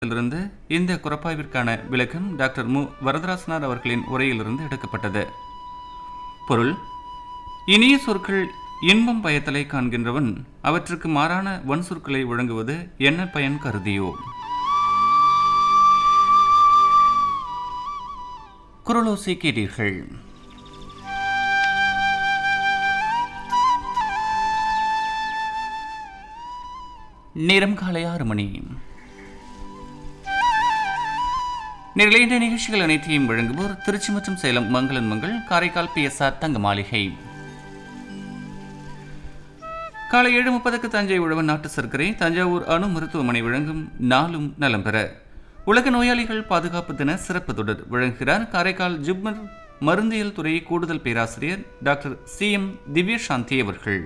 இருந்து இந்த குறப்பாய்விற்கான விளக்கம் டாக்டர் மு வரதராசனார் அவர்களின் உரையிலிருந்து எடுக்கப்பட்டது பொருள் இனிய சொற்கள் இன்பம் பயத்தலை காண்கின்றவன் அவற்றுக்கு மாறான வன் சொற்களை வழங்குவது என்ன பயன் கருதியோ குரலோசை கேட்டீர்கள் நேரம் காலை ஆறு மணி நிலையிட்ட நிகழ்ச்சிகள் அனைத்தையும் வழங்குவோர் திருச்சி மற்றும் சேலம் மங்களன் மங்கள் காரைக்கால் பிஎஸ்ஆர் தங்க மாளிகை காலை ஏழு முப்பதுக்கு தஞ்சை உழவன் நாட்டு சர்க்கரை தஞ்சாவூர் அணு மருத்துவமனை வழங்கும் நாளும் நலம் பெற உலக நோயாளிகள் பாதுகாப்பு தின சிறப்பு தொடர் வழங்குகிறார் காரைக்கால் ஜிப்மர் மருந்தியல் துறை கூடுதல் பேராசிரியர் டாக்டர் சி எம் திவ்ய சாந்தி அவர்கள்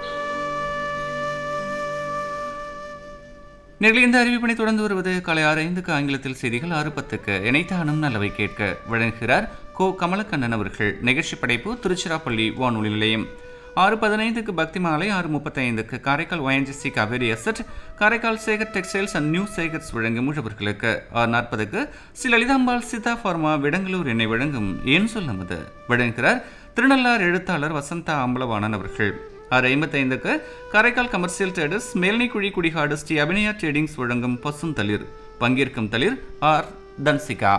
நிகழ்ச்சி இந்த அறிவிப்பினை தொடர்ந்து வருவது காலை ஆறு ஐந்துக்கு ஆங்கிலத்தில் செய்திகள் ஆறு பத்துக்கு இணைத்தானும் நல்லவை கேட்க வழங்குகிறார் கோ கமலக்கண்ணன் அவர்கள் நிகழ்ச்சி படைப்பு திருச்சிராப்பள்ளி வானொலி நிலையம் ஆறு பதினைந்துக்கு பக்தி மாலை ஆறு முப்பத்தைந்துக்கு Karaikal ONGC Cauvery asset Karaikal Sekar textiles and new Sekars வழங்கும் முழுவர்களுக்கு ஆறு நாற்பதுக்கு ஸ்ரீ லலிதாம்பாள் சீதா ஃபார்மா விடங்களூர் எண்ணெய் வழங்கும் ஏன் சொல்லமுது வழங்குகிறார் திருநள்ளார் எழுத்தாளர் வசந்தா அம்பலவாணன் அவர்கள் ஆறு ஐம்பத்தைந்துக்கு Karaikal commercial traders Melnikkuzhi Kudikadu Sri Abhinaya tradings வழங்கும் பசும் தளிர் பங்கேற்கும் தளிர் ஆர் தன்சிகா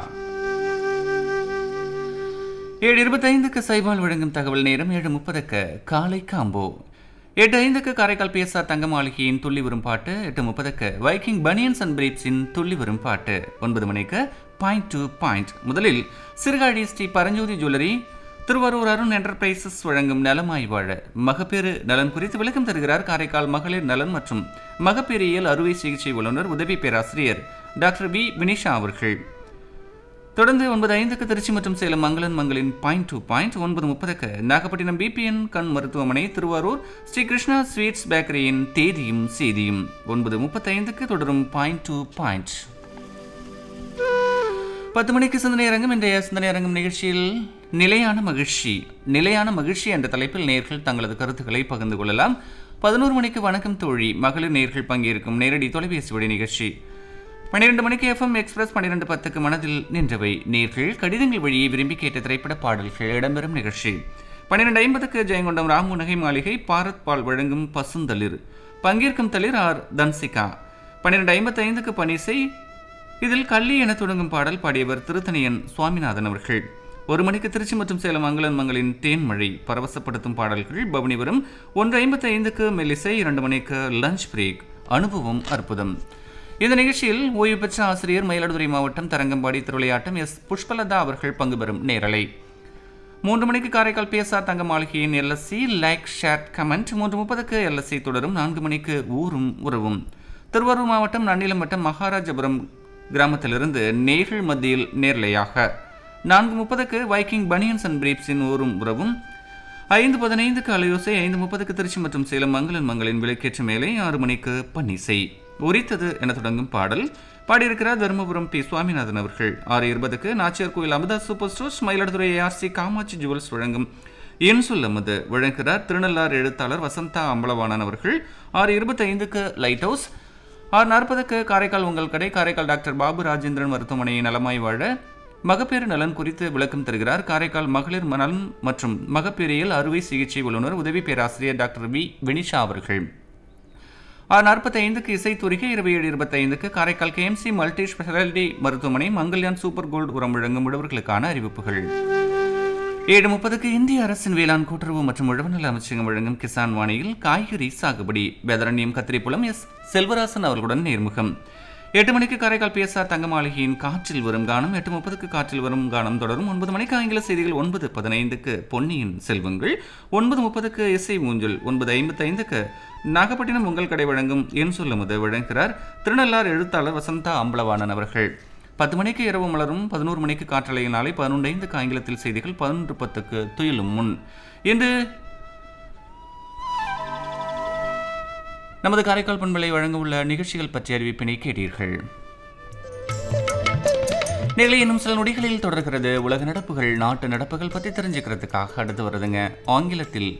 ஏழு இருபத்தைந்துக்கு சைபால் வழங்கும் தகவல் நேரம் ஏழு முப்பதுக்கு காலை காம்போ எட்டு ஐந்துக்கு காரைக்கால் பிஎஸ்ஆர் தங்க மாளிகையின் துள்ளி வரும் பாட்டு எட்டு முப்பதுக்கு வைக்கிங் பனியன்ஸ் அண்ட் பிரீப்ஸின் துள்ளி வரும் பாட்டு ஒன்பது மணிக்கு பாயிண்ட் டு பாயிண்ட் முதலில் சிறுகாழி ஸ்ரீ பரஞ்சோதி ஜுவல்லரி திருவாரூர் அருண் என்டர்பிரைசஸ் வழங்கும் நலமாய் வாழ மகப்பேறு நலன் குறித்து விளக்கம் தருகிறார் காரைக்கால் மகளிர் நலன் மற்றும் மகப்பேறியல் அறுவை சிகிச்சை வல்லுநர் உதவி பேராசிரியர் டாக்டர் வி வினிஷா அவர்கள் தொடர்ந்து ஒன்பது ஐந்துக்கு திருச்சி மற்றும் சேலம் மங்களன் மங்களின் பாயிண்ட் டு பாயிண்ட் ஒன்பது முப்பதுக்கு நாகப்பட்டினம் பிபிஎன் கண் மருத்துவமனை திருவாரூர் ஸ்ரீ கிருஷ்ணா ஸ்வீட்ஸ் பேக்கரியின் தேதியும் செய்தியும் ஒன்பது முப்பத்தைந்துக்கு தொடரும் பாயிண்ட் டு பாயிண்ட் பத்து மணிக்கு சிந்தனை அரங்கம் இன்றைய சிந்தனை அரங்கம் நிகழ்ச்சியில் நிலையான மகிழ்ச்சி நிலையான மகிழ்ச்சி என்ற தலைப்பில் நேர்கள் தங்களது கருத்துக்களை பகிர்ந்து கொள்ளலாம் பதினோரு மணிக்கு வணக்கம் தோழி மகளிர் நேர்கள் பங்கேற்கும் நேரடி தொலைபேசி வழி நிகழ்ச்சி பன்னிரண்டு மணிக்கு எஃப்எம் எக்ஸ்பிரஸ் பன்னிரண்டு பத்துக்கு மனதில் நின்றவை நேர்கள் கடிதங்கள் வழியே விரும்பி கேட்ட திரைப்பட பாடல்கள் இடம்பெறும் நிகழ்ச்சி பன்னிரண்டு ஐம்பதுக்கு ஜெயங்கொண்டம் ராமு நகை மாளிகை பாரத் பால் வழங்கும் பசுந்தளிர் பங்கேற்கும் தளிர் ஆர் தன்சிகா பன்னிரண்டு ஐம்பத்தி ஐந்துக்கு பனிசை இதில் கள்ளி என தொடங்கும் பாடல் பாடியவர் திருத்தணியன் சுவாமிநாதன் அவர்கள் ஒரு மணிக்கு திருச்சி மற்றும் சேலம் மங்களன் மங்களின் தேன்மழை பரவசப்படுத்தும் பாடல்கள் பவனி வரும் ஒன்று ஐம்பத்தி ஐந்துக்கு மெல்லிசை இரண்டு மணிக்கு லஞ்ச் பிரேக் அனுபவம் அற்புதம் இந்த நிகழ்ச்சியில் ஓய்வு பெற்ற ஆசிரியர் மயிலாடுதுறை மாவட்டம் தரங்கம்பாடி திருவிளையாட்டம் எஸ் புஷ்பலதா அவர்கள் பங்கு பெறும் நேரலை மூன்று மணிக்கு காரைக்கால் பிஎஸ்ஆர் தங்க மாளிகையின் எல்எஸ்சி லைக் ஷேர் கமெண்ட் மூன்று முப்பதுக்கு எல்எஸ்சி தொடரும் நான்கு மணிக்கு ஊரும் உறவும் திருவாரூர் மாவட்டம் நன்னிலம் வட்டம் மகாராஜபுரம் கிராமத்திலிருந்து நேர்கள் மத்தியில் நேர்லையாக நான்கு முப்பதுக்கு வைக்கிங் பனியன்ஸ் அண்ட் பிரீப்ஸின் ஊரும் உறவும் ஐந்து பதினைந்துக்கு அலையோசை ஐந்து முப்பதுக்கு திருச்சி மற்றும் சேலம் மங்களன் மங்களின் விளக்கேற்ற மேலே ஆறு மணிக்கு பன்னிசை உரித்தது என தொடங்கும் பாடல் பாடியிருக்கிறார் தருமபுரம் பி சுவாமிநாதன் அவர்கள் ஆறு இருபதுக்கு Nachiyar Koil Amutha super stores Mayiladuthurai ARC Kamatchi jewels வழங்கும் என் சொல் அமுது வழங்குகிறார் திருநள்ளார் எழுத்தாளர் வசந்தா அம்பலவாணன் அவர்கள் ஆறு இருபத்தி ஐந்துக்கு லைட் ஹவுஸ் ஆறு நாற்பதுக்கு காரைக்கால் உங்கள் கடை காரைக்கால் டாக்டர் பாபு ராஜேந்திரன் மருத்துவமனையை நலமாய் வாழ மகப்பேறு நலன் குறித்து விளக்கம் தருகிறார் காரைக்கால் மகளிர் நலன் மற்றும் மகப்பேறியல் அறுவை சிகிச்சை வல்லுநர் உதவி பேராசிரியர் டாக்டர் வி வினிஷா அவர்கள் ஆறு நாற்பத்தி ஐந்துக்கு இசைத்துறைக்கு இருபது ஏழு இருபத்தைந்துக்கு காரைக்கால் கேஎம்சி மல்டி ஸ்பெஷாலிட்டி மருத்துவமனை மங்கல்யான் சூப்பர் கோல்டு உரம் வழங்கும் விடுவர்களுக்கான அறிவிப்புகள் ஏழு முப்பதுக்கு இந்திய அரசின் வேளாண் கூட்டுறவு மற்றும் உழவுநல அமைச்சகம் வழங்கும் கிசான் வாணியில் காய்கறி சாகுபடி வேதரண்யம் கத்திரிப்புலம் எஸ் செல்வராசன் அவர்களுடன் நேர்முகம் எட்டு மணிக்கு காரைக்கால் பிஎஸ்ஆர் தங்க மாளிகையின் காற்றில் வரும் கானம் எட்டு முப்பதுக்கு காற்றில் வரும் கானம் தொடரும் ஒன்பது மணிக்கு ஆங்கில செய்திகள் ஒன்பது பதினைந்துக்கு பொன்னியின் செல்வங்கள் ஒன்பது முப்பதுக்கு இசை ஊஞ்சல் ஒன்பது ஐம்பத்தி ஐந்துக்கு நாகப்பட்டினம் உங்கள் கடை வழங்கும் என் சொல்லுமுது வழங்குகிறார் திருநள்ளார் எழுத்தாளர் வசந்தா அம்பலவாணன் அவர்கள் பத்து மணிக்கு இரவு மலரும் பதினோரு மணிக்கு காற்றலையின் நாளை பதினொன்று ஐந்துக்கு ஆங்கிலத்தில் செய்திகள் பதினொன்று பத்துக்கு துயிலும் முன் இன்று நமது காரைக்கால் பண்பலை வழங்க உள்ள நிகழ்ச்சிகள் பற்றிய அறிவிப்பினை கேட்டீர்கள் நிலை இன்னும் சில நொடிகளில் தொடர்கிறது உலக நடப்புகள் நாட்டு நடப்புகள் பற்றி தெரிஞ்சுக்கிறதுக்காக அடுத்து வருதுங்க ஆங்கிலத்தில்